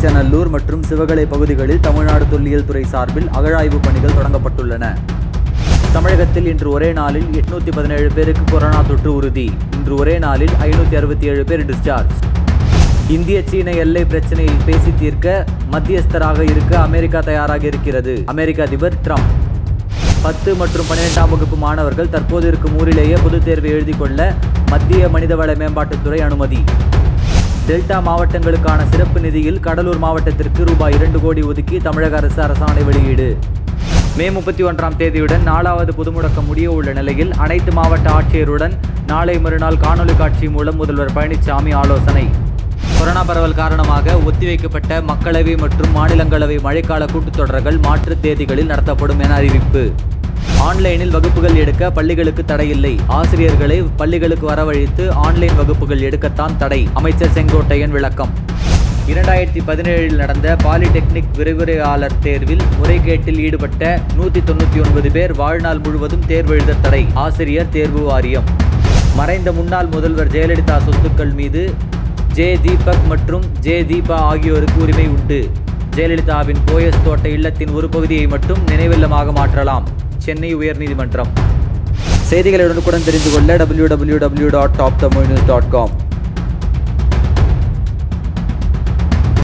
ஆதிச்சநல்லூர் மற்றும் சிவகலை பகுதிகளில் தமிழ்நாடு தொல்லியல் துறை சார்பில் அகழாய்வு பணிகள் தொடங்கப்பட்டுள்ளன தமிழகத்தில் இன்று ஒரே நாளில் எட்நூத்தி பதினேழு பேருக்கு கொரோனா தொற்று உறுதி இன்று ஒரே நாளில் ஐநூற்றி அறுபத்தி ஏழு பேர் டிஸ்சார்ஜ் இந்திய சீன எல்லை பிரச்சனையை பேசி தீர்க்க மத்தியஸ்தராக இருக்க அமெரிக்கா தயாராக இருக்கிறது அமெரிக்க அதிபர் ட்ரம்ப் பத்து மற்றும் பன்னிரெண்டாம் வகுப்பு மாணவர்கள் தற்போது இருக்கும் ஊரிலேயே பொதுத் தேர்வு எழுதி கொள்ள மத்திய மனிதவள மேம்பாட்டுத்துறை அனுமதி டெல்டா மாவட்டங்களுக்கான சிறப்பு நிதியில் கடலூர் மாவட்டத்திற்கு ரூபாய் இரண்டு கோடி ஒதுக்கி தமிழக அரசு அரசாணை வெளியீடு மே முப்பத்தி ஒன்றாம் தேதியுடன் நாலாவது பொதுமுடக்கம் முடிய உள்ள நிலையில் அனைத்து மாவட்ட ஆட்சியருடன் நாளை மறுநாள் காணொலி காட்சி மூலம் முதல்வர் பழனிசாமி ஆலோசனை கொரோனா பரவல் காரணமாக ஒத்திவைக்கப்பட்ட மக்களவை மற்றும் மாநிலங்களவை மழைக்கால கூட்டத்தொடர்கள் மாற்றுத் தேதிகளில் நடத்தப்படும் என அறிவிப்பு ஆன்லைனில் வகுப்புகள் எடுக்க பள்ளிகளுக்கு தடையில்லை ஆசிரியர்களை பள்ளிகளுக்கு வரவழைத்து ஆன்லைன் வகுப்புகள் எடுக்கத்தான் தடை அமைச்சர் செங்கோட்டையன் விளக்கம் இரண்டாயிரத்தி பதினேழில் நடந்த பாலிடெக்னிக் விரிவுரையாளர் தேர்வில் முறைகேட்டில் ஈடுபட்ட நூற்றி தொண்ணூற்றி ஒன்பது பேர் வாழ்நாள் முழுவதும் தேர்வு எழுத தடை ஆசிரியர் தேர்வு வாரியம் மறைந்த முன்னாள் முதல்வர் ஜெயலலிதா சொத்துக்கள் மீது ஜே தீபக் மற்றும் ஜே தீபா ஆகியோருக்கு உரிமை உண்டு ஜெயலலிதாவின் போயஸ் தோட்ட இல்லத்தின் ஒரு பகுதியை மட்டும் நினைவில்லமாக மாற்றலாம் சென்னை உயர்நீதிமன்றம் செய்திகளை உடனுக்குடன் தெரிந்து கொள்ள W W W dot top Tamil news dot com